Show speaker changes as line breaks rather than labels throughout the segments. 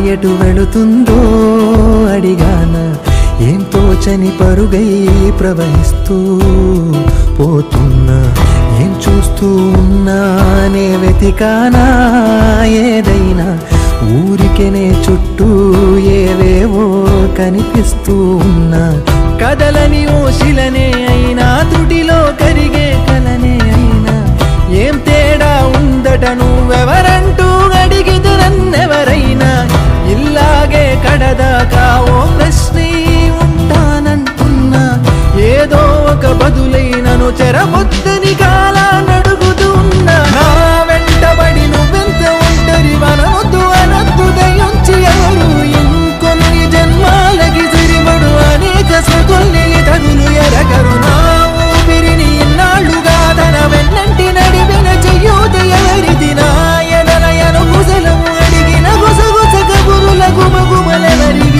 ఎటు వెళుతుందో అడిగాన ఏం తోచని పరుగై ప్రవహిస్తూ పోతున్నా ఏం చూస్తూ ఉన్నానే వెతికానా ఏదైనా ఊరికెనే చుట్టూ ఏవేవో కనిపిస్తూ ఉన్నా కదలని ఓశిలనే అయినా తుడిలో కరిగే కలనే అయినా ఏం తేడా ఉందట నువ్వెవరంటూ అడిగిదు నన్నెవరైనా ఇల్లాగే కడదాకా ఓ ప్రశ్నే ఉంటానంటున్నా ఏదో ఒక బదులైనను చెరమొద్దని కాలా నడుగుతూ ఉన్నా నా వెంటబడి నువ్వెంత ఒంటరి వనవద్దు అనద్దు దయించి ఎవరు ఇంకొన్ని జన్మాలకి సిరిమడు అనేక స్మృతుల్ని తగులు ఎరగరు నా ఊపిరిని ఇన్నాళ్ళుగా తన వెన్నంటి నడిపిన చెయ్యూత ఎవరిది నాయనయను గుసలము అడిగిన గుసగుస కబురుల గుమగుమలెవరివి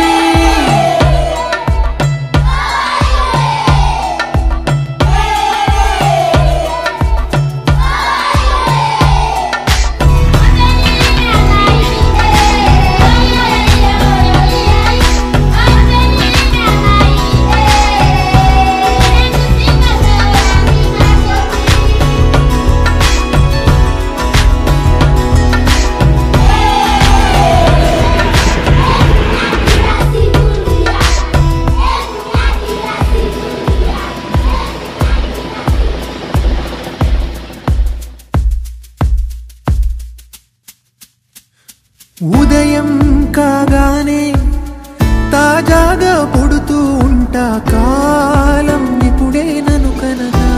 ఉదయం కాగానే తాజాగా పుడుతూ ఉంటా కాలం ఇప్పుడే నను కనగా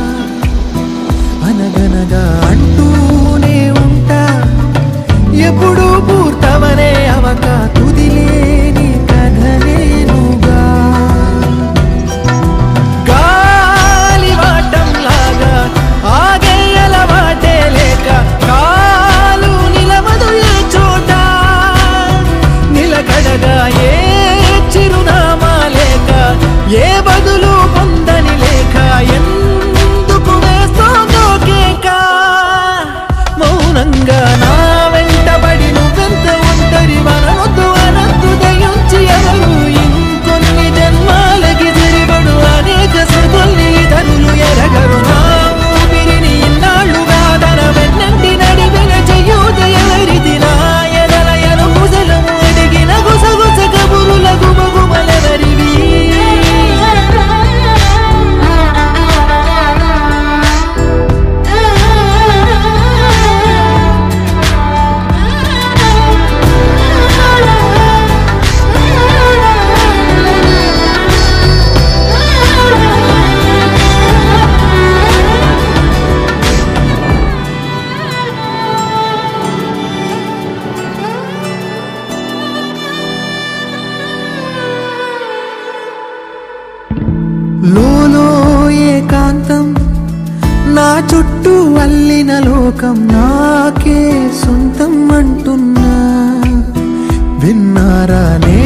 అనగనగా అంటూనే ఉంటా ఎప్పుడు పూర్తవనే అవక తుదిలేని కథనేనుగా గాలివాటంలాగా ఆగే అలవాటే లేక కాలు నిలవదు ఏ చోట నిలకడగా ఏ చిరునామా లేక ఏ బదులు పొందని లేక ఎందుకు వేస్తోందో కేక మౌనంగా నా వెంటబడి నువ్వెంత ఒంటరి మనవద్దు అనద్దు దయించి ఎవరు ఇంకొన్ని జన్మాలకి తిరిగడు అనేక సృతుల్ని తనులు ఎరగరు నా ఊపిరిని ఇన్నాళ్ళుగా తన వెన్నంటి నడిపిన చెయ్యూత ఎవరిది నాయనలయను గుసలము అడిగిన గుసగుస కబురుల గుమగుమలెవరివి లోలో ఏకాంతం నా చుట్టూ అల్లిన లోకం నాకే సొంతం అంటున్నా విన్నారా నే